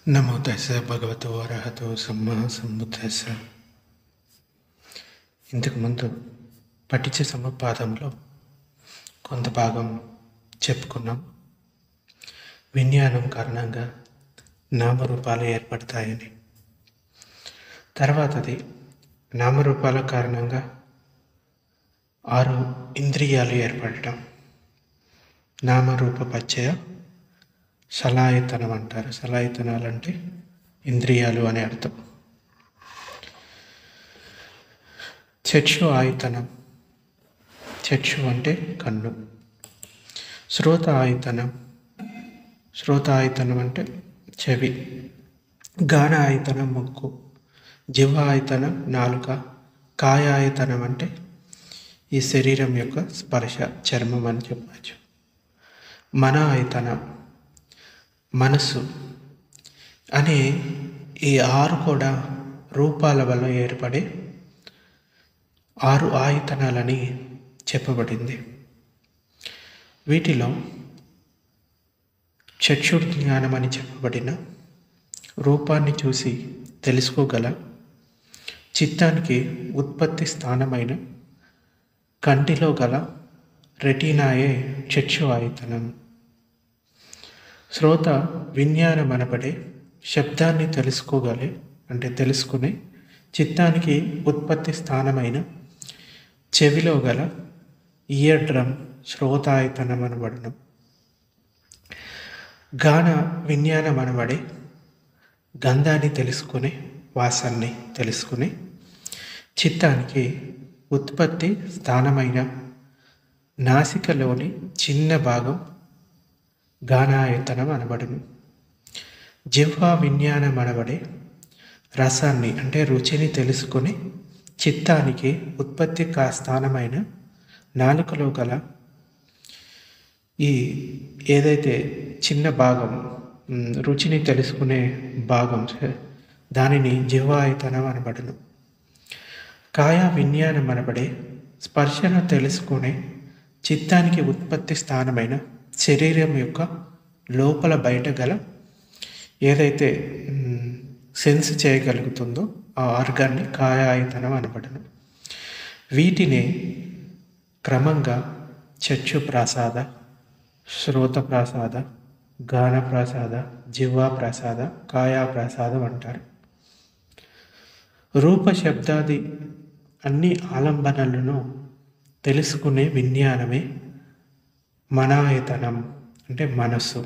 నమో తస్స భగవతో అర్హతో సమ్మా సంబుద్ధస్స ఇంతకుముందు పఠించే సముపాదంలో కొంత భాగం చెప్పుకున్నాం విజ్ఞానం కారణంగా నామరూపాలు ఏర్పడతాయని తర్వాతది నామరూపాల కారణంగా ఆరు ఇంద్రియాలు ఏర్పడటం నామరూప పచ్చయ సలాయతనం అంటారు సలాయతనాలు అంటే ఇంద్రియాలు అనే అర్థం చక్షు ఆయతనం చక్షు అంటే కన్ను శ్రోత ఆయతనం శ్రోత ఆయతనం అంటే చెవి గాన ఆయతనం ముక్కు జివ ఆయతనం నాలుక కాయ ఆయతనం అంటే ఈ శరీరం యొక్క స్పర్శ చర్మం అని చెప్పచ్చు మన ఆయతనం మనసు అనే ఈ ఆరు కూడా రూపాల వల్ల ఏర్పడే ఆరు ఆయతనాలని చెప్పబడింది వీటిలో చక్షుర్ జ్ఞానం అని చెప్పబడిన రూపాన్ని చూసి తెలుసుకోగల చిత్తానికి ఉత్పత్తి స్థానమైన కంటిలో గల రెటీనాయే చక్షు ఆయతనం శ్రోత విజ్ఞానం అనబడే శబ్దాన్ని తెలుసుకోగలే అంటే తెలుసుకునే చిత్తానికి ఉత్పత్తి స్థానమైన చెవిలో గల ఇయర్ డ్రమ్ శ్రోతాయతనం అనబడడం గాన విజ్ఞానం అనబడే గంధాన్ని తెలుసుకునే వాసన్ని తెలుసుకునే చిత్తానికి ఉత్పత్తి స్థానమైన నాసికలోని చిన్న భాగం గానాయతనం అనబడును జిహ్వా విజ్ఞానం అనబడే రసాన్ని అంటే రుచిని తెలుసుకొని చిత్తానికి ఉత్పత్తి కా స్థానమైన నాలుకలో గల ఈ ఏదైతే చిన్న భాగం మ్, రుచిని తెలుసుకునే భాగం దానిని జిహ్వాయతనం అనబడును కాయ విజ్ఞానం అనబడే స్పర్శను తెలుసుకునే చిత్తానికి ఉత్పత్తి స్థానమైన శరీరం యొక్క లోపల బయట గల ఏదైతే మ్, సెన్స్ చేయగలుగుతుందో ఆ ఆర్గాన్ని కాయాయతనం అనబడను వీటిని క్రమంగా చచ్చు ప్రాసాద శ్రోత ప్రాసాద గాన ప్రాసాద జివ్వా ప్రాసాద కాయా ప్రాసాదం అంటారు రూప శబ్దాది అన్ని ఆలంబనలను తెలుసుకునే విజ్ఞానమే మనాయతనం అంటే మనస్సు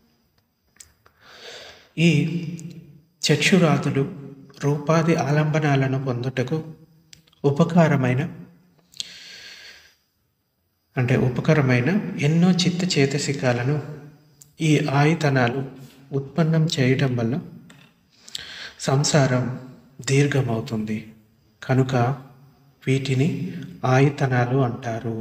ఈ చక్షురాదులు రూపాది ఆలంబనాలను పొందుటకు ఉపకారమైన అంటే ఉపకరమైన ఎన్నో చిత్త చేతసికాలను ఈ ఆయతనాలు ఉత్పన్నం చేయటం వల్ల సంసారం దీర్ఘమవుతుంది కనుక వీటిని ఆయతనాలు అంటారు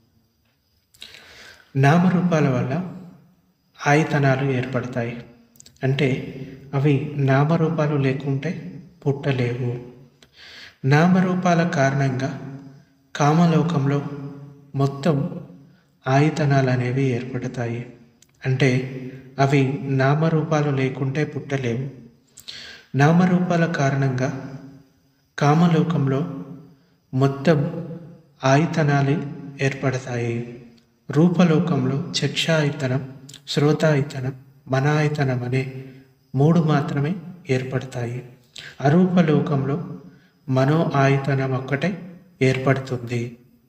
నామరూపాల వల్ల ఆయతనాలు ఏర్పడతాయి అంటే అవి నామరూపాలు లేకుంటే పుట్టలేవు నామరూపాల కారణంగా కామలోకంలో మొత్తం ఆయతనాలు అనేవి ఏర్పడతాయి అంటే అవి నామరూపాలు లేకుంటే పుట్టలేవు నామరూపాల కారణంగా కామలోకంలో మొత్తం ఆయతనాలు ఏర్పడతాయి రూపలోకంలో చక్షాయతనం శ్రోతాయతనం మనాయతనం అనే మూడు మాత్రమే ఏర్పడతాయి అరూపలోకంలో మనో ఆయతనం ఒక్కటే ఏర్పడుతుంది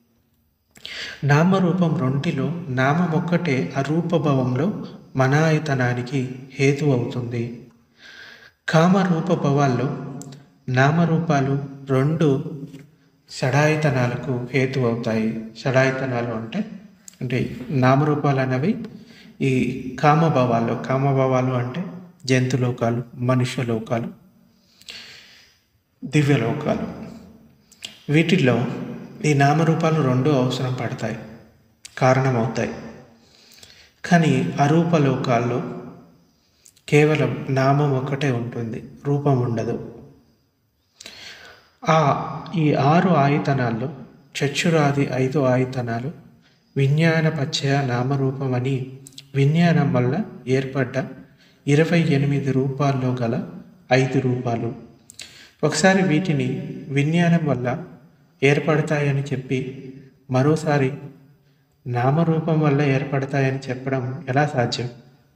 నామరూపం రెంటిలో నామం ఒక్కటే అరూపభవంలో మనాయతనానికి హేతు అవుతుంది కామరూప భవాల్లో నామరూపాలు రెండు షడాయతనాలకు హేతు అవుతాయి షడాయతనాలు అంటే అంటే నామరూపాలు అనేవి ఈ కామభావాలు కామభావాలు అంటే జంతులోకాలు మనుష్య లోకాలు దివ్యలోకాలు వీటిల్లో ఈ నామరూపాలు రెండు అవసరం పడతాయి కారణమవుతాయి కానీ అరూప లోకాల్లో కేవలం నామం ఒక్కటే ఉంటుంది రూపం ఉండదు ఆ ఈ ఆరు ఆయతనాల్లో చక్షురాది ఐదు ఆయతనాలు విజ్ఞాన పచ్చయ నామరూపం అని విజ్ఞానం వల్ల ఏర్పడ్డ ఇరవై ఎనిమిది రూపాల్లో గల ఐదు రూపాలు ఒకసారి వీటిని విజ్ఞానం వల్ల ఏర్పడతాయని చెప్పి మరోసారి నామరూపం వల్ల ఏర్పడతాయని చెప్పడం ఎలా సాధ్యం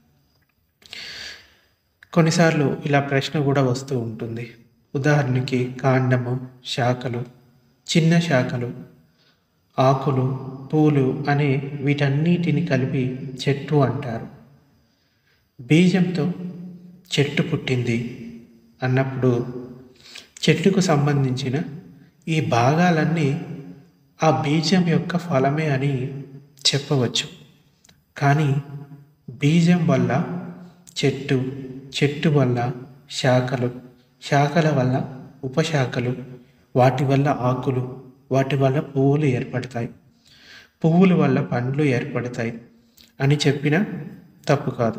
కొన్నిసార్లు ఇలా ప్రశ్న కూడా వస్తూ ఉంటుంది ఉదాహరణకి కాండము శాఖలు చిన్న శాఖలు ఆకులు పూలు అనే వీటన్నిటిని కలిపి చెట్టు అంటారు బీజంతో చెట్టు పుట్టింది అన్నప్పుడు చెట్టుకు సంబంధించిన ఈ భాగాలన్నీ ఆ బీజం యొక్క ఫలమే అని చెప్పవచ్చు కానీ బీజం వల్ల చెట్టు చెట్టు వల్ల శాఖలు శాఖల వల్ల ఉపశాఖలు వాటి వల్ల ఆకులు వాటి వల్ల పువ్వులు ఏర్పడతాయి పువ్వుల వల్ల పండ్లు ఏర్పడతాయి అని చెప్పిన తప్పు కాదు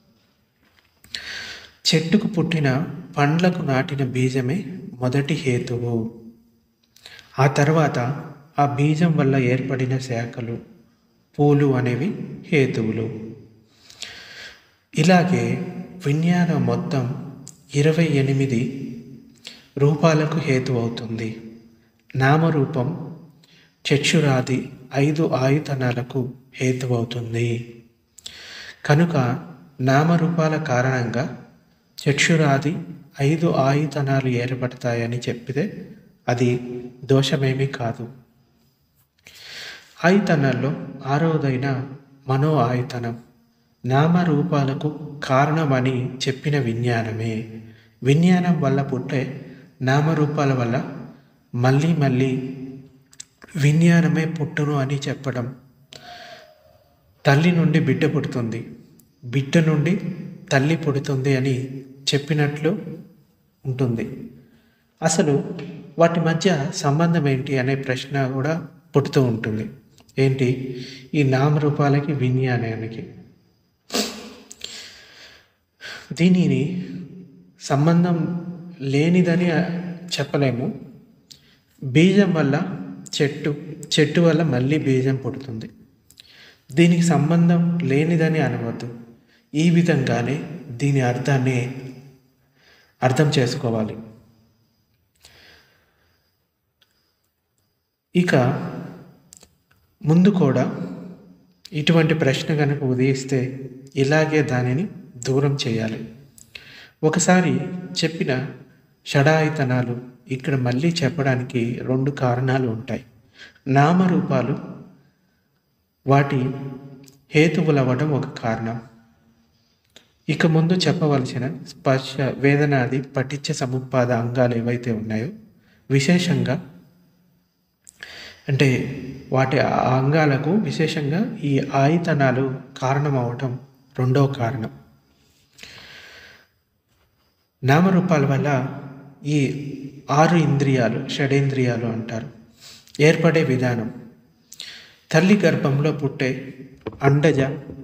చెట్టుకు పుట్టిన పండ్లకు నాటిన బీజమే మొదటి హేతువు ఆ తర్వాత ఆ బీజం వల్ల ఏర్పడిన శాఖలు పూలు అనేవి హేతువులు ఇలాగే విజ్ఞానం మొత్తం ఇరవై ఎనిమిది రూపాలకు హేతు అవుతుంది నామరూపం చక్షురాది ఐదు ఆయుధనాలకు హేతువవుతుంది కనుక నామరూపాల కారణంగా చక్షురాది ఐదు ఆయుధనాలు ఏర్పడతాయని చెప్పితే అది దోషమేమీ కాదు ఆయుధనాల్లో ఆరోదైన మనో ఆయుధనం నామరూపాలకు కారణమని చెప్పిన విజ్ఞానమే విజ్ఞానం వల్ల పుట్టే నామరూపాల వల్ల మళ్ళీ మళ్ళీ విజ్ఞానమే పుట్టును అని చెప్పడం తల్లి నుండి బిడ్డ పుడుతుంది బిడ్డ నుండి తల్లి పుడుతుంది అని చెప్పినట్లు ఉంటుంది అసలు వాటి మధ్య సంబంధం ఏంటి అనే ప్రశ్న కూడా పుడుతూ ఉంటుంది ఏంటి ఈ నామరూపాలకి విజ్ఞానానికి దీనిని సంబంధం లేనిదని చెప్పలేము బీజం వల్ల చెట్టు చెట్టు వల్ల మళ్ళీ బీజం పుడుతుంది దీనికి సంబంధం లేనిదని అనవద్దు ఈ విధంగానే దీని అర్థాన్ని అర్థం చేసుకోవాలి ఇక ముందు కూడా ఇటువంటి ప్రశ్న కనుక ఉదయిస్తే ఇలాగే దానిని దూరం చేయాలి ఒకసారి చెప్పిన షడాయితనాలు ఇక్కడ మళ్ళీ చెప్పడానికి రెండు కారణాలు ఉంటాయి నామరూపాలు వాటి హేతువులవ్వడం ఒక కారణం ఇక ముందు చెప్పవలసిన స్పర్శ వేదనాది పటిచ్చ సముపాద అంగాలు ఏవైతే ఉన్నాయో విశేషంగా అంటే వాటి ఆ అంగాలకు విశేషంగా ఈ ఆయుధనాలు కారణం అవటం రెండవ కారణం నామరూపాల వల్ల ఈ ఆరు ఇంద్రియాలు షడేంద్రియాలు అంటారు ఏర్పడే విధానం తల్లి గర్భంలో పుట్టే అండజ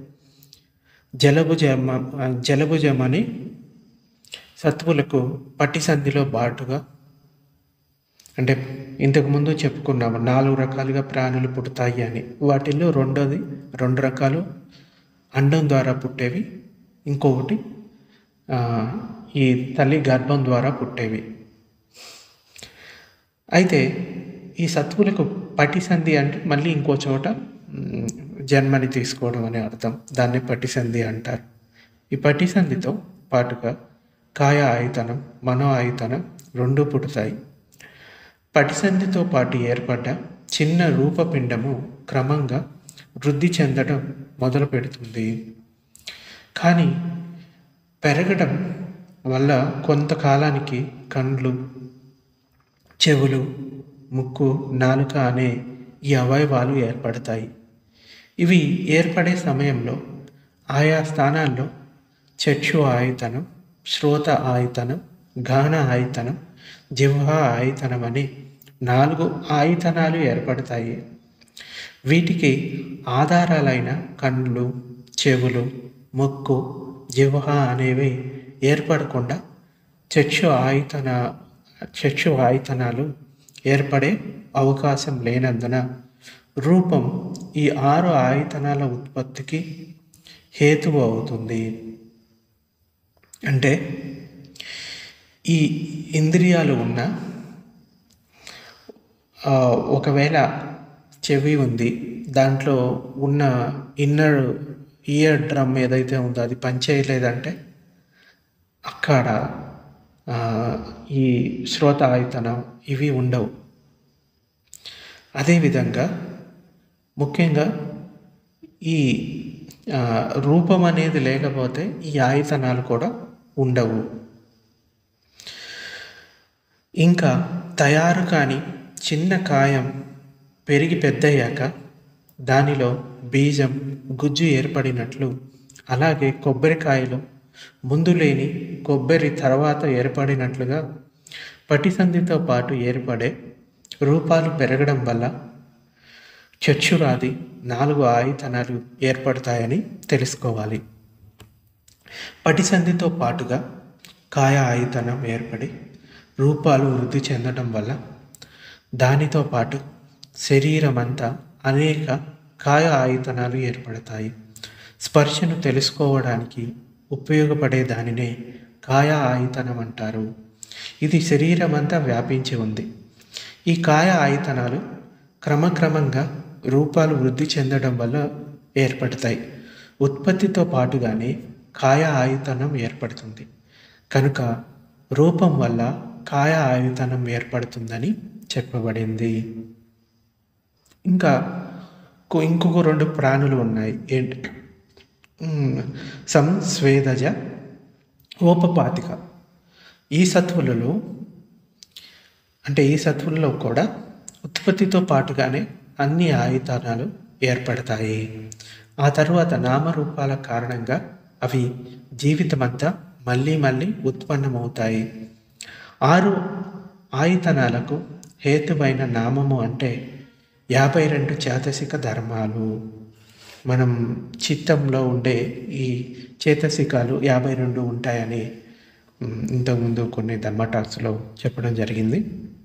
జలభుజమ జలభుజమని సత్వులకు పట్టి సంధిలో బాటుగా అంటే ఇంతకుముందు చెప్పుకున్నాము నాలుగు రకాలుగా ప్రాణులు పుడతాయి అని వాటిల్లో రెండోది రెండు రకాలు అండం ద్వారా పుట్టేవి ఇంకొకటి ఈ తల్లి గర్భం ద్వారా పుట్టేవి అయితే ఈ సత్వులకు పటిసంధి అంటే మళ్ళీ ఇంకో చోట జన్మని తీసుకోవడం అనే అర్థం దాన్ని పటిసంధి అంటారు ఈ పటిసంధితో పాటుగా కాయ ఆయుతనం మనో ఆయుతనం రెండు పుడతాయి పటిసంధితో పాటు ఏర్పడ్డ చిన్న రూపపిండము క్రమంగా వృద్ధి చెందడం మొదలు పెడుతుంది కానీ పెరగడం వల్ల కొంతకాలానికి కండ్లు చెవులు ముక్కు నాలుక అనే ఈ అవయవాలు ఏర్పడతాయి ఇవి ఏర్పడే సమయంలో ఆయా స్థానాల్లో చక్షు ఆయుతనం శ్రోత ఆయుతనం గాన ఆయుతనం జిహ్వ ఆయుతనం అని నాలుగు ఆయుతనాలు ఏర్పడతాయి వీటికి ఆధారాలైన కళ్ళు చెవులు ముక్కు జిహ్వ అనేవి ఏర్పడకుండా చక్షు ఆయుతన చక్షు ఆయుతనాలు ఏర్పడే అవకాశం లేనందున రూపం ఈ ఆరు ఆయుతనాల ఉత్పత్తికి హేతువు అవుతుంది అంటే ఈ ఇంద్రియాలు ఉన్న ఆ, ఒకవేళ చెవి ఉంది దాంట్లో ఉన్న ఇన్నర్ ఇయర్ డ్రమ్ ఏదైతే ఉందో అది పనిచేయలేదంటే అక్కడ ఆ, ఈ శ్రోత ఆయతనం ఇవి ఉండవు అదేవిధంగా ముఖ్యంగా ఈ ఆ, రూపం అనేది లేకపోతే ఈ ఆయతనాలు కూడా ఉండవు ఇంకా తయారు కాని చిన్న కాయం పెరిగి పెద్దయ్యాక దానిలో బీజం గుజ్జు ఏర్పడినట్లు అలాగే కొబ్బరికాయలో ముందు లేని కొబ్బరి తర్వాత ఏర్పడినట్లుగా పటిసంధితో పాటు ఏర్పడే రూపాలు పెరగడం వల్ల చచ్చురాది నాలుగు ఆయుధనాలు ఏర్పడతాయని తెలుసుకోవాలి పటిసంధితో పాటుగా కాయ ఆయుధనం ఏర్పడి రూపాలు వృద్ధి చెందడం వల్ల దానితో పాటు శరీరం అంతా అనేక కాయ ఆయుధనాలు ఏర్పడతాయి స్పర్శను తెలుసుకోవడానికి ఉపయోగపడే దానినే కాయ ఆయుధనం అంటారు ఇది శరీరం అంతా వ్యాపించి ఉంది ఈ కాయ ఆయుధనాలు క్రమక్రమంగా రూపాలు వృద్ధి చెందడం వల్ల ఏర్పడతాయి ఉత్పత్తితో పాటుగానే కాయ ఆయుధనం ఏర్పడుతుంది కనుక రూపం వల్ల కాయ ఆయుధనం ఏర్పడుతుందని చెప్పబడింది ఇంకా కు- ఇంకొక రెండు ప్రాణులు ఉన్నాయి ఏంటి ఉమ్, సంస్వేదజ ఓపపాతిక ఈ సత్వులలో అంటే ఈ సత్వులలో కూడా ఉత్పత్తితో పాటుగానే అన్ని ఆయుధానాలు ఏర్పడతాయి ఆ తరువాత నామరూపాల కారణంగా అవి జీవితమంతా మళ్ళీ మళ్ళీ ఉత్పన్నమవుతాయి ఆరు ఆయుధనాలకు హేతువైన నామము అంటే యాభై రెండు చేతసిక ధర్మాలు మనం చిత్తంలో ఉండే ఈ చేతసికాలు యాభై రెండు ఉంటాయని ఉమ్, ఇంతకుముందు కొన్ని ధర్మటాక్స్లో చెప్పడం జరిగింది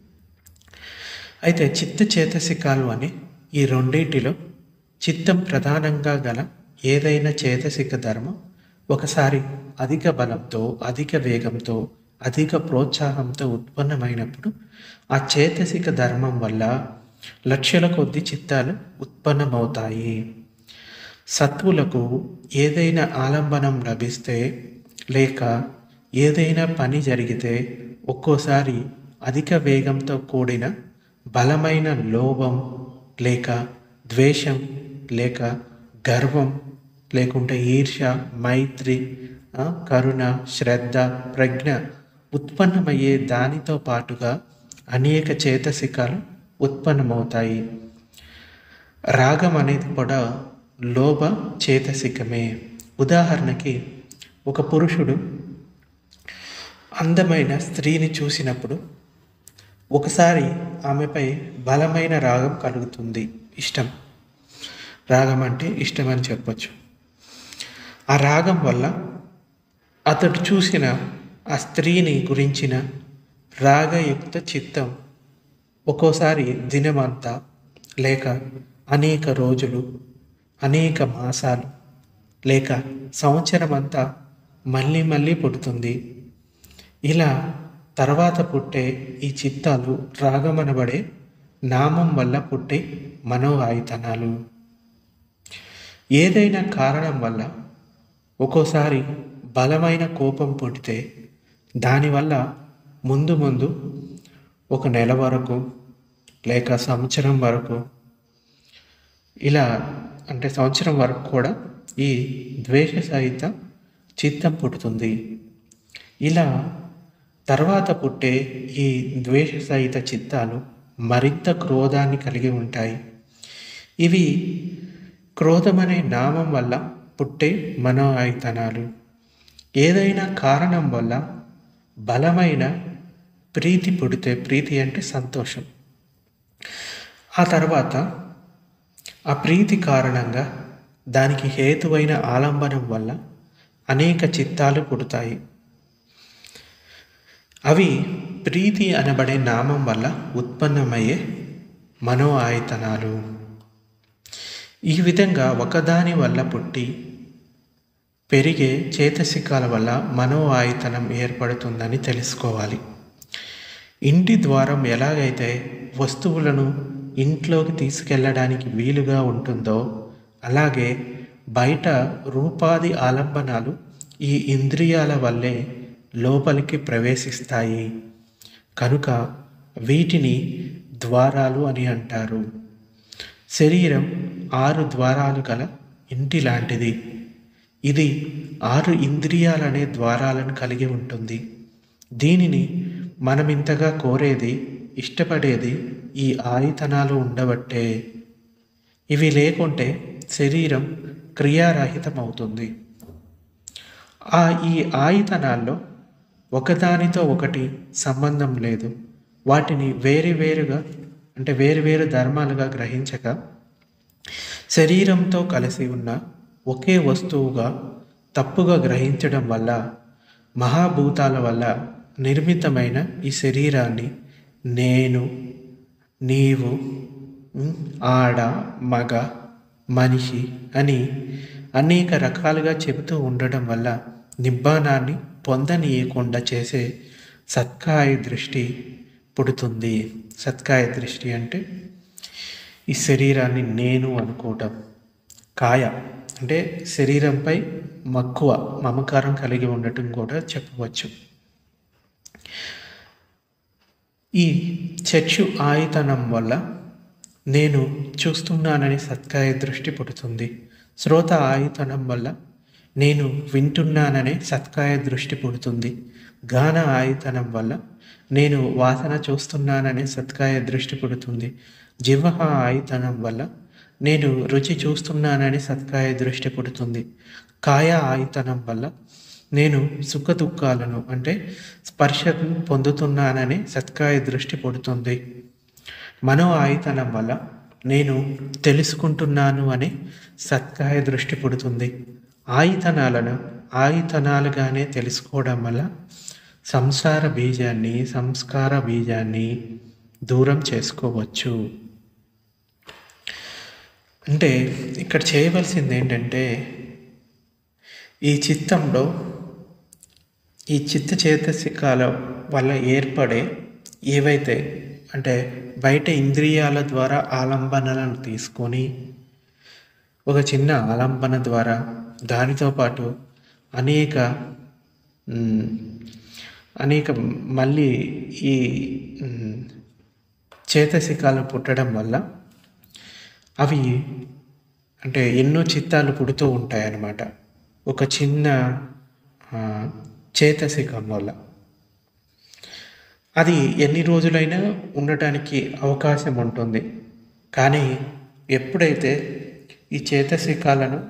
అయితే చిత్త చేతసికాలు అని ఈ రెండింటిలో చిత్తం ప్రధానంగా గల ఏదైనా చేతసిక ధర్మం ఒకసారి అధిక బలంతో అధిక వేగంతో అధిక ప్రోత్సాహంతో ఉత్పన్నమైనప్పుడు ఆ చేతసిక ధర్మం వల్ల లక్షల కొద్ది చిత్తాలు ఉత్పన్నమవుతాయి సత్వులకు ఏదైనా ఆలంబనం లభిస్తే లేక ఏదైనా పని జరిగితే ఒక్కోసారి అధిక వేగంతో కూడిన బలమైన లోభం లేక ద్వేషం లేక గర్వం లేకుంటే ఈర్ష్య మైత్రి ఆ, కరుణ శ్రద్ధ ప్రజ్ఞ ఉత్పన్నమయ్యే దానితో పాటుగా అనేక చేతసికాలు ఉత్పన్నమవుతాయి రాగం అనేది కూడా లోభ చేతసికమే ఉదాహరణకి ఒక పురుషుడు అందమైన స్త్రీని చూసినప్పుడు ఒకసారి ఆమెపై బలమైన రాగం కలుగుతుంది ఇష్టం రాగం అంటే ఇష్టం అని చెప్పొచ్చు ఆ రాగం వల్ల అతడు చూసిన ఆ స్త్రీని గురించిన రాగయుక్త చిత్తం ఒక్కోసారి దినమంతా లేక అనేక రోజులు అనేక మాసాలు లేక సంవత్సరం అంతా మళ్ళీ మళ్ళీ పుడుతుంది ఇలా తర్వాత పుట్టే ఈ చిత్తాలు రాగమనబడే నామం వల్ల పుట్టే మనోవాయుతనాలు ఏదైనా కారణం వల్ల ఒక్కోసారి బలమైన కోపం పుట్టితే దానివల్ల ముందు ముందు ఒక నెల వరకు లేక సంవత్సరం వరకు ఇలా అంటే సంవత్సరం వరకు కూడా ఈ ద్వేష సహిత చిత్తం పుడుతుంది ఇలా తర్వాత పుట్టే ఈ ద్వేష సహిత చిత్తాలు మరింత క్రోధాన్ని కలిగి ఉంటాయి ఇవి క్రోధమనే నామం వల్ల పుట్టే మనో ఆయుధనాలు ఏదైనా కారణం వల్ల బలమైన ప్రీతి పుడితే ప్రీతి అంటే సంతోషం ఆ తర్వాత ఆ ప్రీతి కారణంగా దానికి హేతువైన ఆలంబనం వల్ల అనేక చిత్తాలు పుడతాయి అవి ప్రీతి అనబడే నామం వల్ల ఉత్పన్నమయ్యే మనో ఆయతనాలు ఈ విధంగా ఒకదాని వల్ల పుట్టి పెరిగే చేతసికాల వల్ల మనో ఆయతనం ఏర్పడుతుందని తెలుసుకోవాలి ఇంటి ద్వారం ఎలాగైతే వస్తువులను ఇంట్లోకి తీసుకెళ్ళడానికి వీలుగా ఉంటుందో అలాగే బయట రూపాది ఆలంబనాలు ఈ ఇంద్రియాల వల్లే లోపలికి ప్రవేశిస్తాయి కనుక వీటిని ద్వారాలు అని అంటారు శరీరం ఆరు ద్వారాలు గల ఇంటి లాంటిది ఇది ఆరు ఇంద్రియాలనే ద్వారాలను కలిగి ఉంటుంది దీనిని మనం ఇంతగా కోరేది ఇష్టపడేది ఈ ఆయుధనాలు ఉండబట్టే ఇవి లేకుంటే శరీరం క్రియారహితమవుతుంది ఆ ఈ ఆయుధనాల్లో ఒకదానితో ఒకటి సంబంధం లేదు వాటిని వేరు వేరుగా అంటే వేరు వేరు ధర్మాలుగా గ్రహించక శరీరంతో కలిసి ఉన్న ఒకే వస్తువుగా తప్పుగా గ్రహించడం వల్ల మహాభూతాల వల్ల నిర్మితమైన ఈ శరీరాన్ని నేను నీవు ఉమ్, ఆడ మగ మనిషి అని అనేక రకాలుగా చెబుతూ ఉండడం వల్ల నిబ్బానాన్ని పొందనీయకుండా చేసే సత్కాయ దృష్టి పుడుతుంది సత్కాయ దృష్టి అంటే ఈ శరీరాన్ని నేను అనుకోవటం కాయ అంటే శరీరంపై మక్కువ మమకారం కలిగి ఉండటం కూడా చెప్పవచ్చు ఈ చర్చు ఆయుతనం వల్ల నేను చూస్తున్నానని సత్కాయ దృష్టి పుడుతుంది శ్రోత ఆయుతనం వల్ల నేను వింటున్నాననే సత్కాయ దృష్టి పుడుతుంది గాన ఆయుతనం వల్ల నేను వాసన చూస్తున్నాననే సత్కాయ దృష్టి పుడుతుంది జిహ్వ ఆయుతనం వల్ల నేను రుచి చూస్తున్నానని సత్కాయ దృష్టి పుడుతుంది కాయ ఆయుతనం వల్ల నేను సుఖ దుఃఖాలను అంటే స్పర్శను పొందుతున్నానని సత్కాయ దృష్టి పుడుతుంది మనో ఆయుతనం వల్ల నేను తెలుసుకుంటున్నాను అనే సత్కాయ దృష్టి పుడుతుంది ఆయుధనాలను ఆయుధనాలుగానే తెలుసుకోవడం వల్ల సంసార బీజాన్ని సంస్కార బీజాన్ని దూరం చేసుకోవచ్చు అంటే ఇక్కడ చేయవలసింది ఏంటంటే ఈ చిత్తంలో ఈ చిత్త చేతసికాల వల్ల ఏర్పడే ఏవైతే అంటే బయట ఇంద్రియాల ద్వారా ఆలంబనలను తీసుకొని ఒక చిన్న ఆలంబన ద్వారా దానితో పాటు అనేక మ్, అనేక మళ్ళీ ఈ మ్, చేతసికాలు పుట్టడం వల్ల అవి అంటే ఎన్నో చిత్తాలు పుడుతూ ఉంటాయన్నమాట ఒక చిన్న ఆ, చేతసికం వల్ల అది ఎన్ని రోజులైనా ఉండటానికి అవకాశం ఉంటుంది కానీ ఎప్పుడైతే ఈ చేతసికాలను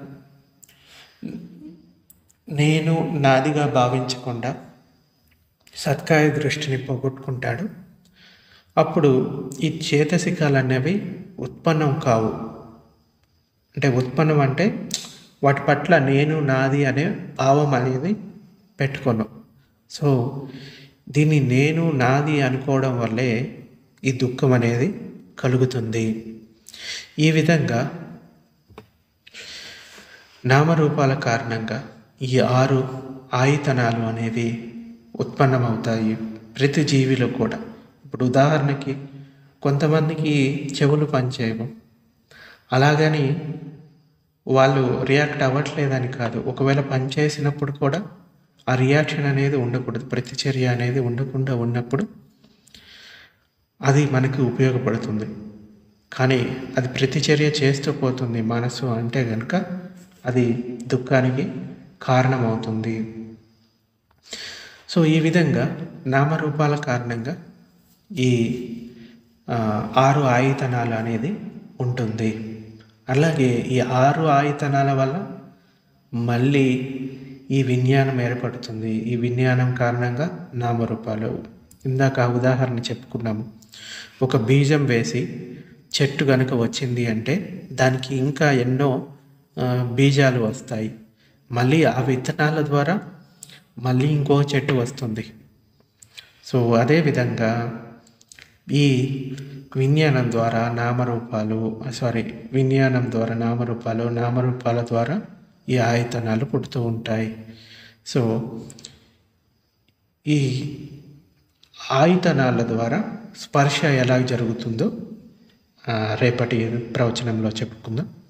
నేను నాదిగా భావించకుండా సత్కాయ దృష్టిని పోగొట్టుకుంటాడు అప్పుడు ఈ చేతసికాలు అనేవి ఉత్పన్నం కావు అంటే ఉత్పన్నం అంటే వాటి పట్ల నేను నాది అనే భావం అనేది పెట్టుకోను సో దీన్ని నేను నాది అనుకోవడం వల్లే ఈ దుఃఖం అనేది కలుగుతుంది ఈ విధంగా నామరూపాల కారణంగా ఈ ఆరు ఆయుతనాలు అనేవి ఉత్పన్నమవుతాయి ప్రతి జీవిలో కూడా ఇప్పుడు ఉదాహరణకి కొంతమందికి చెవులు పనిచేయవు అలాగని వాళ్ళు రియాక్ట్ అవ్వట్లేదని కాదు ఒకవేళ పనిచేసినప్పుడు కూడా ఆ రియాక్షన్ అనేది ఉండకూడదు ప్రతిచర్య అనేది ఉండకుండా ఉన్నప్పుడు అది మనకు ఉపయోగపడుతుంది కానీ అది ప్రతిచర్య చేస్తూ పోతుంది మనసు అంటే కనుక అది దుఃఖానికి కారణమవుతుంది సో ఈ విధంగా నామరూపాల కారణంగా ఈ ఆ, ఆరు ఆయుధనాలు అనేది ఉంటుంది అలాగే ఈ ఆరు ఆయుధనాల వల్ల మళ్ళీ ఈ విజ్ఞానం ఏర్పడుతుంది ఈ విజ్ఞానం కారణంగా నామరూపాలు ఇందాక ఆ ఉదాహరణ చెప్పుకున్నాము ఒక బీజం వేసి చెట్టు కనుక వచ్చింది అంటే దానికి ఇంకా ఎన్నో ఆ, బీజాలు వస్తాయి మళ్ళీ ఆ విత్తనాల ద్వారా మళ్ళీ ఇంకో చెట్టు వస్తుంది సో అదేవిధంగా ఈ విజ్ఞానం ద్వారా నామరూపాలు సారీ విజ్ఞానం ద్వారా నామరూపాలు నామరూపాల ద్వారా ఈ ఆయతనాలు పుడుతూ ఉంటాయి సో ఈ ఆయతనాల ద్వారా స్పర్శ ఎలా జరుగుతుందో రేపటి ప్రవచనంలో చెప్పుకుందాం